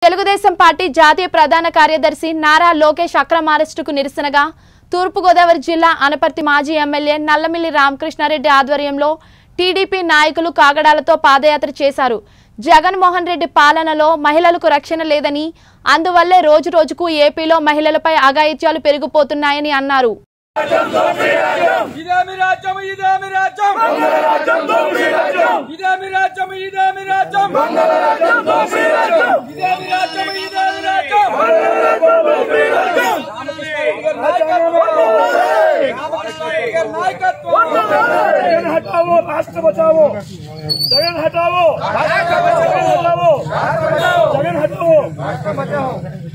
Telugu Desam party జాతీయ ప్రధాన కార్యదర్శి నారా లోకేష్ అక్రమ అరెస్టుకు నిరసనగా తూర్పుగోదావరి జిల్లా అనపర్తి మాజీ ఎమ్మెల్యే నల్లమిల్లి రామకృష్ణారెడ్డి ఆధ్వర్యంలో టీడీపీ నాయకులు కాగడాలతో పాదయాత్ర చేశారు జగన్మోహన్ రెడ్డి పాలనలో మహిళలకు రక్షణ లేదని అందువల్లే రోజు రోజుకు ఏపీలో మహిళలపై అఘాయిత్యాలు పెరిగిపోతున్నాయని అన్నారు ఇదేమి రాజ్యం ఇదేమి రాజ్యం ఇదేమి రాజ్యం ఇదేమి రాజ్యం ఇదేమి రాజ్యం ఇదేమి రాజ్యం రామకృష్ణ గారి నాయకత్వం जगन हटाओ राष्ट्र बचाओ जगन हटाओ जगन हटाओ जगन हटाओ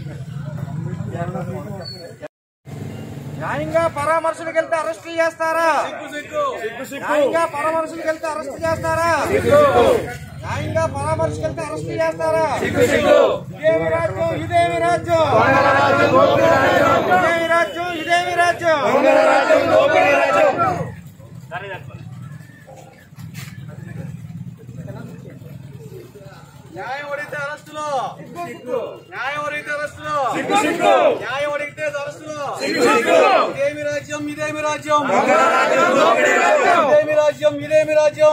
న్యాయంగా పరామర్శలకు వెళ్తే అరెస్ట్ చేస్తారా న్యాయంగా పరామర్శలకు వెళ్తే అరెస్ట్ చేస్తారా న్యాయంగా పరామర్శకు వెళ్తే అరెస్ట్ చేస్తారా ఇదేమి రాజ్యం ఇదేమి రాజ్యం ఇదేమి రాజ్యం ఇదేమి రాజ్యం న్యాయం అడిగితే అరెస్టులో న్యాయం అడిగితే అరెస్టులో న్యాయం అడిగితే అరెస్టులో ఇదేమి రాజ్యం ఇదేమి రాజ్యం ఇదేమి రాజ్యం ఇదేమి రాజ్యం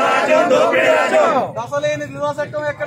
దశలేని దిశా చట్టం ఎక్కడ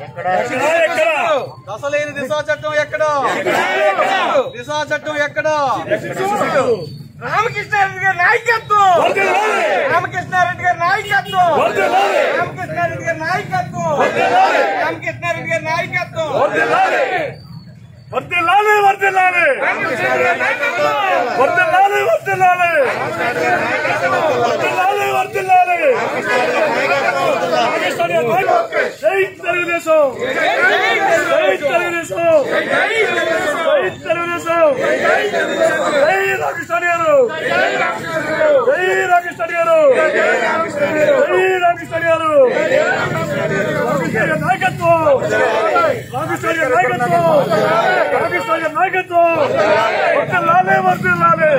దశలేని దిశా చట్టం ఎక్కడ దిశా చట్టం ఎక్కడ రామకృష్ణారెడ్డి గారి నాయకత్వం రామకృష్ణారెడ్డి గారి నాయకత్వం రామకృష్ణారెడ్డి గారి నాయకత్వం రామకృష్ణారెడ్డి గారి నాయకత్వం వర్దిల్లాలి వర్దిల్లాలి వర్దిల్లాలి వర్దిల్లాలి వర్దిల్లాలి వర్దిల్లాలి పాకిస్తాన్ జై తెలుగుదేశం జై తెలుగుదేశం జై తెలుగుదేశం జై రామకృష్ణ గారు జై రామకృష్ణ గారు జై రామకృష్ణ గారు రామకృష్ణ గారి నాయకత్వం రామకృష్ణ గారి నాయకత్వం రామకృష్ణ గారి నాయకత్వం వర్దిల్లాలి వర్దిల్లాలి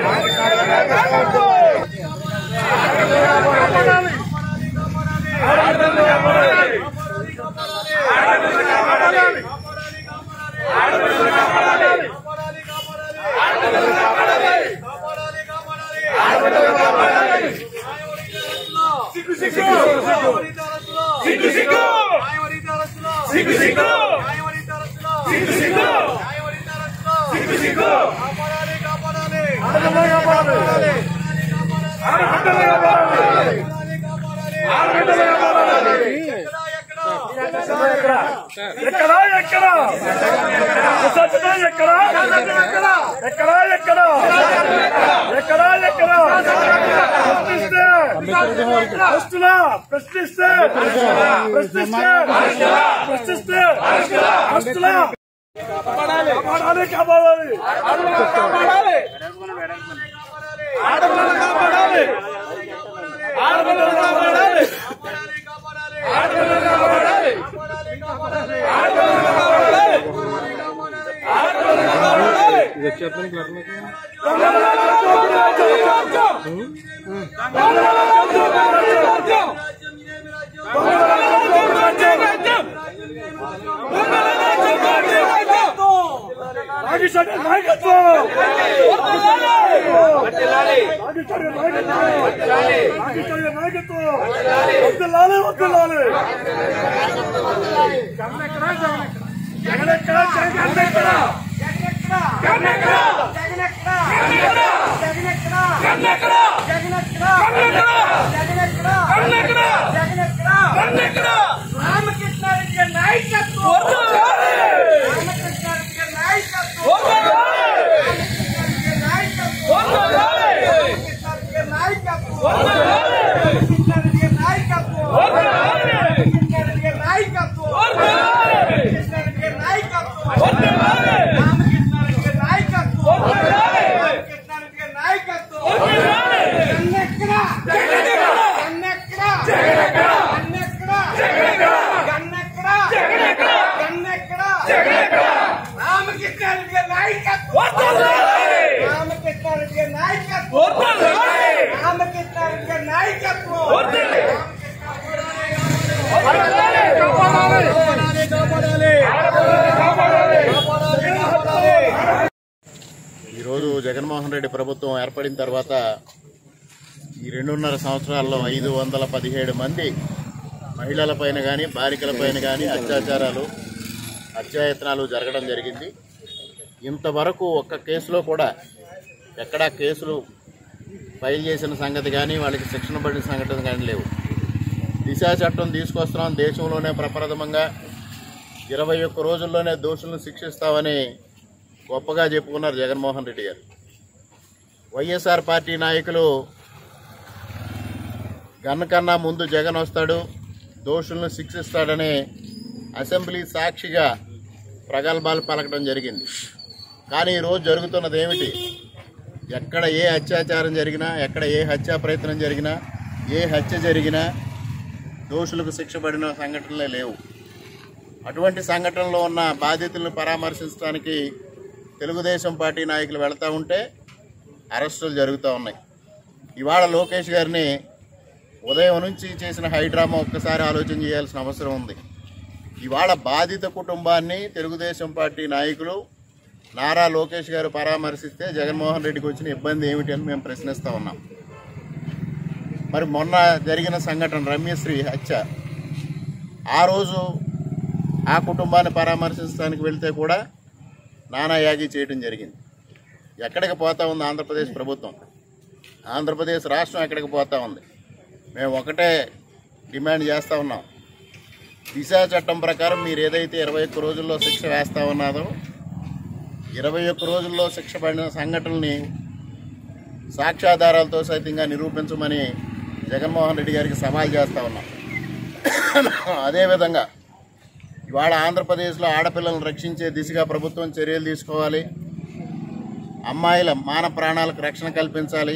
సిగ్గు సిగ్గు సిగ్గు సిగ్గు సిగ్గు సిగ్గు సిగ్గు సిగ్గు సిగ్గు సిగ్గు ఆడపిల్ల కాపాడాలి ఆడపిల్ల కాపాడాలి ఆడపిల్ల కాపాడాలి ఎక్కడా ఎక్కడా సత్యనా ఎక్కడా ఎక్కడా ఎక్కడా ఎక్కడా ఎక్కడా ప్రశ్నిస్తే ప్రశ్నలా ప్రశ్నిస్తే ప్రశ్నిస్తే ప్రశ్నిస్తే ప్రశ్నలా కాపాడాలి కాపాడాలి కాపాడాలి ఆడపిల్లను కాపాడాలి ఆడపిల్లను కాపాడాలి ఆడపిల్లను కాపాడాలి పాకిస్తాన్ నాయకత్వం పాకిస్తాన్ నాయకత్వం పాకిస్తాన్ నాయకత్వం వద్దలాలి వద్దలాలి జగనెక్కడ జగనెక్కడ జగనెక్కడ రామకృష్ణారెడ్డి గారి నాయకత్వం రామకృష్ణారెడ్డి గారి నాయకత్వం రామకృష్ణారెడ్డి గారి నాయకత్వం రామకృష్ణారెడ్డి గారి నాయకత్వం రామకృష్ణారెడ్డి గారి నాయకత్వం రామకృష్ణారెడ్డి గారి నాయకత్వం రామకృష్ణారెడ్డి గారి నాయకత్వం రామకృష్ణారెడ్డి గారి నాయకత్వం రామకృష్ణారెడ్డి గారి నాయకత్వం గన్నెక్కడ గన్నెక్కడ గన్నెక్కడ గన్నెక్కడ గన్నెక్కడ రామకృష్ణారెడ్డి గారి నాయకత్వం రామకృష్ణారెడ్డి గారి నాయకత్వం రామకృష్ణారెడ్డి గారి నాయకత్వం కాపాడాలి కాపాడాలి కాపాడాలి జగన్మోహన్ రెడ్డి ప్రభుత్వం ఏర్పడిన తర్వాత ఈ రెండున్నర సంవత్సరాల్లో ఐదు వందల పదిహేడు మంది మహిళలపైన కానీ బాలికలపైన కానీ అత్యాచారాలు హత్యాయత్నాలు జరగడం జరిగింది ఇంతవరకు ఒక్క కేసులో కూడా ఎక్కడా కేసులు ఫైల్ చేసిన సంగతి కానీ వాళ్ళకి శిక్షణ పడిన సంఘటన కానీ లేవు దిశా చట్టం తీసుకొస్తున్నాం దేశంలోనే ప్రప్రథమంగా ఇరవై ఒక్క రోజుల్లోనే దోషులను శిక్షిస్తామని గొప్పగా చెప్పుకున్నారు జగన్మోహన్ రెడ్డి గారు వైఎస్ఆర్ పార్టీ నాయకులు గన్న కన్నా ముందు జగన్ వస్తాడు దోషులను శిక్షిస్తాడని అసెంబ్లీ సాక్షిగా ప్రగల్భాలు పలకడం జరిగింది కానీ ఈరోజు జరుగుతున్నది ఏమిటి ఎక్కడ ఏ అత్యాచారం జరిగినా ఎక్కడ ఏ హత్యా ప్రయత్నం జరిగినా ఏ హత్య జరిగినా దోషులకు శిక్ష పడిన సంఘటనలే లేవు అటువంటి సంఘటనలో ఉన్న బాధితులను పరామర్శించడానికి తెలుగుదేశం పార్టీ నాయకులు వెళ్తూ ఉంటే అరెస్టులు జరుగుతూ ఉన్నాయి ఇవాళ లోకేష్ గారిని ఉదయం నుంచి చేసిన హైడ్రామా ఒక్కసారి ఆలోచన చేయాల్సిన అవసరం ఉంది ఇవాళ బాధిత కుటుంబాన్ని తెలుగుదేశం పార్టీ నాయకులు నారా లోకేష్ గారు పరామర్శిస్తే జగన్మోహన్ రెడ్డికి వచ్చిన ఇబ్బంది ఏమిటి అని మేము ప్రశ్నిస్తూ ఉన్నాం మరి మొన్న జరిగిన సంఘటన రమ్యశ్రీ హత్య ఆ రోజు ఆ కుటుంబాన్ని పరామర్శించడానికి వెళ్తే కూడా నానాయాగి చేయడం జరిగింది ఎక్కడికి పోతా ఉంది ఆంధ్రప్రదేశ్ ప్రభుత్వం ఆంధ్రప్రదేశ్ రాష్ట్రం ఎక్కడికి పోతా ఉంది మేము ఒకటే డిమాండ్ చేస్తూ ఉన్నాం దిశా చట్టం ప్రకారం మీరు ఏదైతే ఇరవై ఒక్క రోజుల్లో శిక్ష వేస్తా ఉన్నారో ఇరవై ఒక్క రోజుల్లో శిక్ష పడిన సంఘటనల్ని సాక్ష్యాధారాలతో సైతంగా నిరూపించమని జగన్మోహన్ రెడ్డి గారికి సవాల్ చేస్తా ఉన్నాం అదేవిధంగా ఇవాళ ఆంధ్రప్రదేశ్లో ఆడపిల్లలను రక్షించే దిశగా ప్రభుత్వం చర్యలు తీసుకోవాలి అమ్మాయిల మాన ప్రాణాలకు రక్షణ కల్పించాలి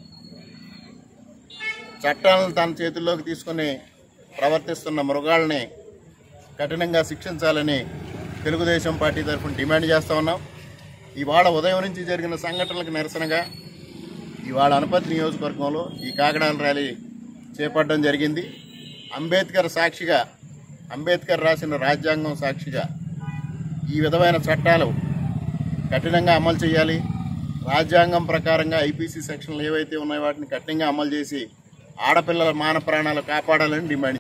చట్టాలను తన చేతుల్లోకి తీసుకుని ప్రవర్తిస్తున్న మృగాల్ని కఠినంగా శిక్షించాలని తెలుగుదేశం పార్టీ తరఫున డిమాండ్ చేస్తా ఉన్నాం ఇవాళ ఉదయం నుంచి జరిగిన సంఘటనలకు నిరసనగా ఇవాళ అనపతి నియోజకవర్గంలో ఈ కాకడాల ర్యాలీ చేపట్టడం జరిగింది అంబేద్కర్ సాక్షిగా అంబేద్కర్ రాసిన రాజ్యాంగం సాక్షిగా ఈ విధమైన చట్టాలు కఠినంగా అమలు చేయాలి రాజ్యాంగం ప్రకారంగా ఐపీసీ సెక్షన్లు ఏవైతే ఉన్నాయో వాటిని కఠినంగా అమలు చేసి ఆడపిల్లల మాన ప్రాణాలు కాపాడాలని డిమాండ్